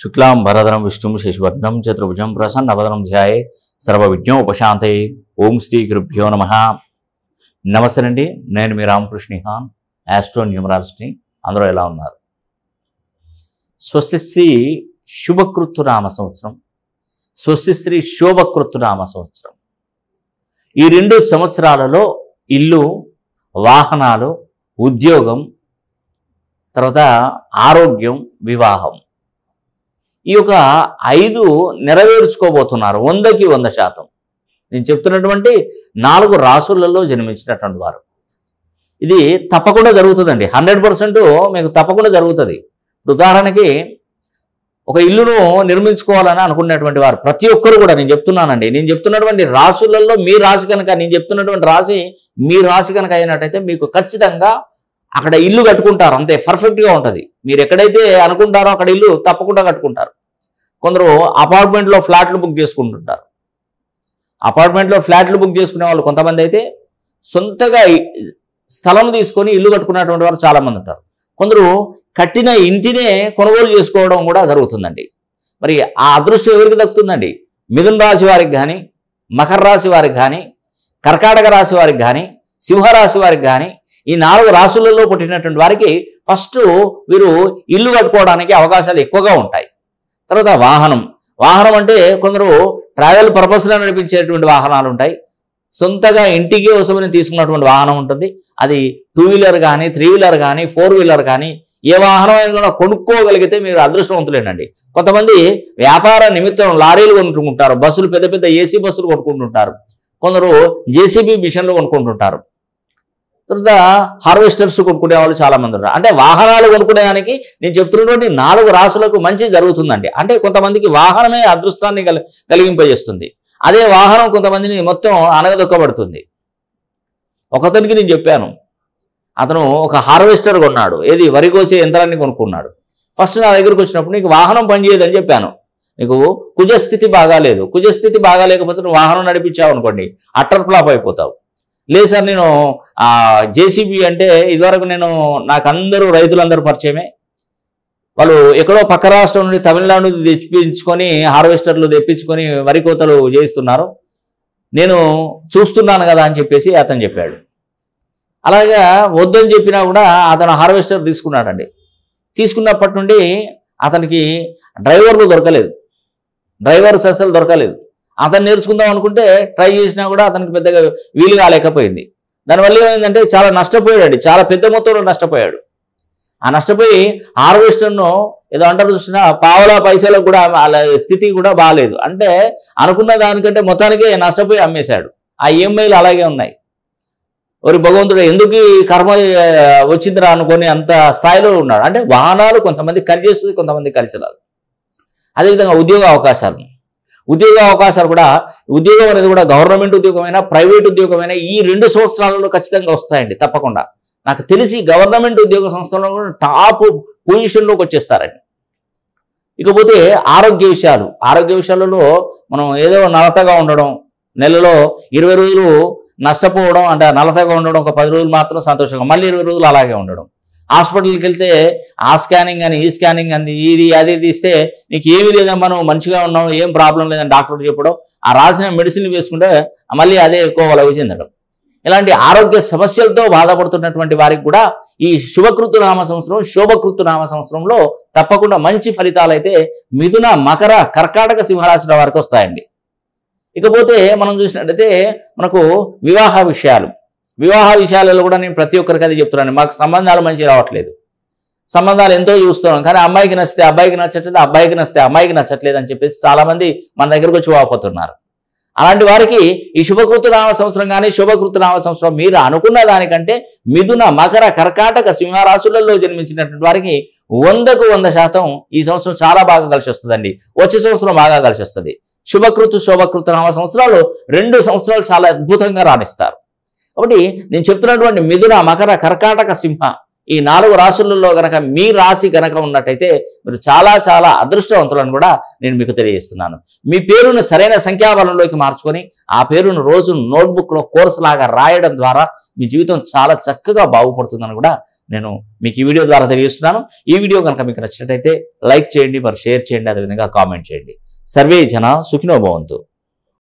శుక్లాం భరధరం విష్ణుం శశివర్ణం చతుర్భుజం ప్రసన్నవదనం ధ్యాయే సర్వ విజ్ఞోపశాంతే ఓం శ్రీ గురుభ్యో నమ నమస్తేనండి నేను మీ రామకృష్ణ హాన్ యాస్ట్రో న్యూమరాలజీ అందరూ ఎలా ఉన్నారు స్వస్తి శ్రీ శుభకృత్తు నామ సంవత్సరం స్వస్తి శ్రీ శోభకృత్తు నామ సంవత్సరం ఈ రెండు సంవత్సరాలలో ఇల్లు వాహనాలు ఉద్యోగం తర్వాత ఆరోగ్యం వివాహం ఈ యొక్క ఐదు నెరవేర్చుకోబోతున్నారు వందకి వంద శాతం నేను చెప్తున్నటువంటి నాలుగు రాసులలో జన్మించినటువంటి వారు ఇది తప్పకుండా జరుగుతుందండి హండ్రెడ్ పర్సెంట్ మీకు తప్పకుండా జరుగుతుంది ఇప్పుడు ఉదాహరణకి ఒక ఇల్లును నిర్మించుకోవాలని అనుకున్నటువంటి వారు ప్రతి ఒక్కరు కూడా నేను చెప్తున్నానండి నేను చెప్తున్నటువంటి రాసులలో మీ రాశి కనుక నేను చెప్తున్నటువంటి రాశి మీ రాశి కనుక అయినట్టయితే మీకు ఖచ్చితంగా అక్కడ ఇల్లు కట్టుకుంటారు అంతే పర్ఫెక్ట్గా ఉంటుంది మీరు ఎక్కడైతే అనుకుంటారో అక్కడ ఇల్లు తప్పకుండా కట్టుకుంటారు కొందరు అపార్ట్మెంట్లో ఫ్లాట్లు బుక్ చేసుకుంటుంటారు అపార్ట్మెంట్లో ఫ్లాట్లు బుక్ చేసుకునే వాళ్ళు కొంతమంది అయితే సొంతగా ఈ స్థలం తీసుకొని ఇల్లు కట్టుకున్నటువంటి వారు చాలామంది ఉంటారు కొందరు కట్టిన ఇంటినే కొనుగోలు చేసుకోవడం కూడా జరుగుతుందండి మరి ఆ అదృష్టం ఎవరికి దక్కుతుందండి మిథున రాశి వారికి కానీ మకర రాశి వారికి కానీ కర్కాటక రాశి వారికి కానీ సింహరాశి వారికి కానీ ఈ నాలుగు రాశులలో పుట్టినటువంటి వారికి ఫస్ట్ వీరు ఇల్లు కట్టుకోవడానికి అవకాశాలు ఎక్కువగా ఉంటాయి తర్వాత వాహనం వాహనం అంటే కొందరు ట్రావెల్ పర్పస్లో నడిపించేటువంటి వాహనాలు ఉంటాయి సొంతగా ఇంటికి అవసరమని తీసుకున్నటువంటి వాహనం ఉంటుంది అది టూ వీలర్ కానీ త్రీ వీలర్ కానీ ఫోర్ వీలర్ కానీ ఏ వాహనం అయినా కూడా కొనుక్కోగలిగితే మీరు అదృష్టవంతులేనండి కొంతమంది వ్యాపార నిమిత్తం లారీలు కొనుక్కుంటారు బస్సులు పెద్ద పెద్ద ఏసీ బస్సులు కొనుక్కుంటుంటారు కొందరు జేసీబీ మిషన్లు కొనుక్కుంటుంటారు తర్వాత హార్వెస్టర్స్ కొనుక్కునే వాళ్ళు చాలా మంది ఉన్నారు అంటే వాహనాలు కొనుక్కునేదానికి నేను చెప్తున్నటువంటి నాలుగు రాసులకు మంచి జరుగుతుందండి అంటే కొంతమందికి వాహనమే అదృష్టాన్ని కలి కలిగింపజేస్తుంది అదే వాహనం కొంతమందిని మొత్తం అనగదొక్కబడుతుంది ఒకతనికి నేను చెప్పాను అతను ఒక హార్వెస్టర్ కొన్నాడు ఏది వరి కోసే యంత్రాన్ని కొనుక్కున్నాడు ఫస్ట్ నా దగ్గరకు వచ్చినప్పుడు నీకు వాహనం పనిచేయదని చెప్పాను నీకు కుజస్థితి బాగాలేదు కుజస్థితి బాగాలేకపోతే నువ్వు వాహనం నడిపించావు అనుకోండి అట్టర్ ఫ్లాప్ అయిపోతావు లేదు సార్ నేను జేసీబీ అంటే ఇదివరకు నేను నాకు అందరూ రైతులందరూ పరిచయమే వాళ్ళు ఎక్కడో పక్క రాష్ట్రం నుండి తమిళనాడు నుండి తెప్పించుకొని హార్వెస్టర్లు తెప్పించుకొని వరి కోతలు చేయిస్తున్నారు నేను చూస్తున్నాను కదా అని చెప్పేసి అతను చెప్పాడు అలాగా వద్దని చెప్పినా కూడా అతను హార్వెస్టర్ తీసుకున్నాడండి తీసుకున్నప్పటి నుండి అతనికి డ్రైవర్లు దొరకలేదు డ్రైవర్స్ అసలు దొరకలేదు అతను నేర్చుకుందాం అనుకుంటే ట్రై చేసినా కూడా అతనికి పెద్దగా వీలు కాలేకపోయింది దానివల్ల ఏమైందంటే చాలా నష్టపోయాడు చాలా పెద్ద మొత్తంలో నష్టపోయాడు ఆ నష్టపోయి హార్వెస్టర్ను ఏదో అంటారు చూసినా పావలా పైసలకు కూడా వాళ్ళ స్థితి కూడా బాగాలేదు అంటే అనుకున్న దానికంటే మొత్తానికే నష్టపోయి అమ్మేశాడు ఆ ఈఎంఐలు అలాగే ఉన్నాయి మరి భగవంతుడు ఎందుకు ఈ కర్మ ఆ, వచ్చిందిరా అనుకొని అంత స్థాయిలో ఉన్నాడు అంటే వాహనాలు కొంతమంది కలిసి చేస్తుంది కొంతమంది కలిసి రాదు అదేవిధంగా ఉద్యోగ అవకాశాలు ఉద్యోగ అవకాశాలు కూడా ఉద్యోగం అనేది కూడా గవర్నమెంట్ ఉద్యోగమైనా ప్రైవేట్ ఉద్యోగమైనా ఈ రెండు సంవత్సరాలలో ఖచ్చితంగా వస్తాయండి తప్పకుండా నాకు తెలిసి గవర్నమెంట్ ఉద్యోగ సంస్థలో కూడా టాప్ పొజిషన్లోకి వచ్చేస్తారండి ఇకపోతే ఆరోగ్య విషయాలు ఆరోగ్య విషయాలలో మనం ఏదో నలతగా ఉండడం నెలలో ఇరవై రోజులు నష్టపోవడం అంటే నలతగా ఉండడం ఒక పది రోజులు మాత్రం సంతోషంగా మళ్ళీ ఇరవై రోజులు అలాగే ఉండడం హాస్పిటల్కి వెళ్తే ఆ స్కానింగ్ అని ఈ స్కానింగ్ అని ఇది అది తీస్తే నీకు ఏమీ లేదమ్మా నువ్వు మంచిగా ఉన్నావు ఏం ప్రాబ్లం లేదని డాక్టర్ చెప్పడం ఆ రాసిన మెడిసిన్లు వేసుకుంటే మళ్ళీ అదే ఎక్కువ వలవి చెందడం ఇలాంటి ఆరోగ్య సమస్యలతో బాధపడుతున్నటువంటి వారికి కూడా ఈ శుభకృతు నామ సంవత్సరం శోభకృతు నామ సంవత్సరంలో తప్పకుండా మంచి ఫలితాలు అయితే మిథున మకర కర్కాటక సింహరాశుల వారికి వస్తాయండి ఇకపోతే మనం చూసినట్టయితే మనకు వివాహ విషయాలు వివాహ విషయాలలో కూడా నేను ప్రతి ఒక్కరికి అది చెప్తున్నాను మాకు సంబంధాలు మంచి రావట్లేదు సంబంధాలు ఎంతో చూస్తున్నాం కానీ అమ్మాయికి నచ్చితే అబ్బాయికి నచ్చట్లేదు అబ్బాయికి నచ్చితే అమ్మాయికి నచ్చట్లేదు అని చెప్పేసి చాలా మంది మన దగ్గరకు వచ్చి వాపోతున్నారు అలాంటి వారికి ఈ శుభకృతు నామ సంవత్సరం కానీ శుభకృతు నామ సంవత్సరం మీరు అనుకున్న దానికంటే మిథున మకర కర్కాటక సింహరాశులలో జన్మించినటువంటి వారికి వందకు వంద శాతం ఈ సంవత్సరం చాలా బాగా కలిసి వస్తుందండి వచ్చే సంవత్సరం బాగా కలిసి వస్తుంది శుభకృతు శోభకృతు నామ సంవత్సరాలు రెండు సంవత్సరాలు చాలా అద్భుతంగా రాణిస్తారు కాబట్టి నేను చెప్తున్నటువంటి మిథున మకర కర్కాటక సింహ ఈ నాలుగు రాశులలో గనక మీ రాశి గనక ఉన్నట్టయితే మీరు చాలా చాలా అదృష్టవంతులను కూడా నేను మీకు తెలియజేస్తున్నాను మీ పేరును సరైన సంఖ్యాబలంలోకి మార్చుకొని ఆ పేరును రోజు నోట్బుక్లో కోర్సు లాగా రాయడం ద్వారా మీ జీవితం చాలా చక్కగా బాగుపడుతుందని కూడా నేను మీకు ఈ వీడియో ద్వారా తెలియజేస్తున్నాను ఈ వీడియో కనుక మీకు నచ్చినట్టయితే లైక్ చేయండి మరి షేర్ చేయండి అదేవిధంగా కామెంట్ చేయండి సర్వే జన సుఖినో భవంతు